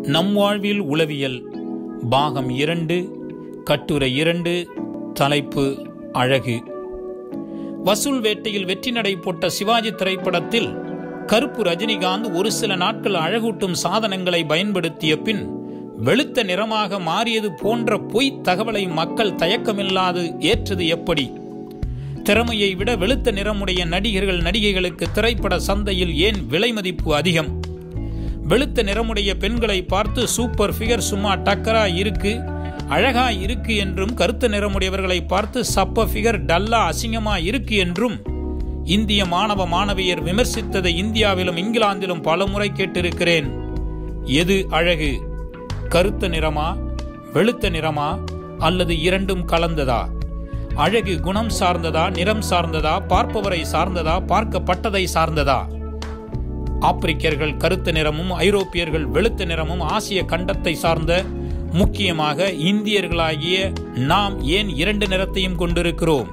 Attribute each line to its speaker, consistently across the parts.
Speaker 1: நம் வாழ்வில் உளவியல் பாகம் இரண்டு கட்டுரை இரண்டு தலைப்பு அழகு வசூல் வேட்டையில் வெற்றி நடை போட்ட சிவாஜி திரைப்படத்தில் கருப்பு ரஜினிகாந்த் ஒரு சில நாட்கள் அழகூட்டும் சாதனங்களை பயன்படுத்திய பின் வெளுத்த நிறமாக மாறியது போன்ற பொய்த் தகவலை மக்கள் தயக்கமில்லாது ஏற்றது எப்படி திறமையை விட வெளுத்த நிறமுடைய நடிகர்கள் நடிகைகளுக்கு திரைப்பட சந்தையில் ஏன் விலை மதிப்பு அதிகம் வெளுத்த நிறமுடைய பெண்களை பார்த்து சூப்பர் ஃபிகர் சும்மா டக்கரா இருக்கு அழகா இருக்கு என்றும் கருத்த நிறமுடையவர்களை பார்த்து சப்ப ஃபிகர் டல்லா அசிங்கமா இருக்கு என்றும் இந்திய மாணவ மாணவியர் விமர்சித்ததை இந்தியாவிலும் இங்கிலாந்திலும் பலமுறை கேட்டிருக்கிறேன் எது அழகு கருத்த நிறமா வெளுத்த நிறமா அல்லது இரண்டும் கலந்ததா அழகு குணம் சார்ந்ததா நிறம் சார்ந்ததா பார்ப்பவரை சார்ந்ததா பார்க்கப்பட்டதை சார்ந்ததா ஆப்பிரிக்கர்கள் கருத்த நிறமும் ஐரோப்பியர்கள் வெளுத்த நிறமும் ஆசிய கண்டத்தை சார்ந்த முக்கியமாக இந்தியர்களாகிய நாம் ஏன் இரண்டு நிறத்தையும் கொண்டிருக்கிறோம்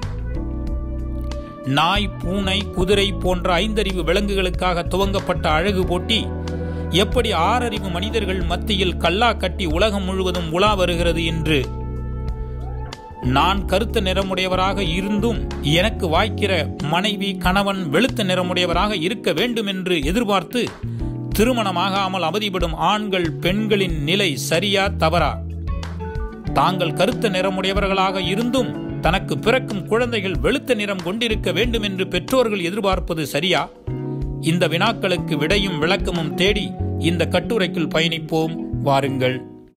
Speaker 1: நாய் பூனை குதிரை போன்ற ஐந்தறிவு விலங்குகளுக்காக துவங்கப்பட்ட அழகு போட்டி எப்படி ஆறறிவு மனிதர்கள் மத்தியில் கல்லா கட்டி உலகம் முழுவதும் உலா வருகிறது என்று நான் கருத்த நிறமுடையவராக இருந்தும் எனக்கு வாய்க்கிற மனைவி கணவன் வெளுத்த நிறமுடையவராக இருக்க வேண்டும் என்று எதிர்பார்த்து திருமணமாகாமல் அவதிப்படும் ஆண்கள் பெண்களின் நிலை சரியா தவறா தாங்கள் கருத்த நிறமுடையவர்களாக இருந்தும் தனக்கு பிறக்கும் குழந்தைகள் வெளுத்த நிறம் கொண்டிருக்க வேண்டும் என்று பெற்றோர்கள் எதிர்பார்ப்பது சரியா இந்த வினாக்களுக்கு விடையும் விளக்கமும் தேடி இந்த கட்டுரைக்குள் பயணிப்போம் வாருங்கள்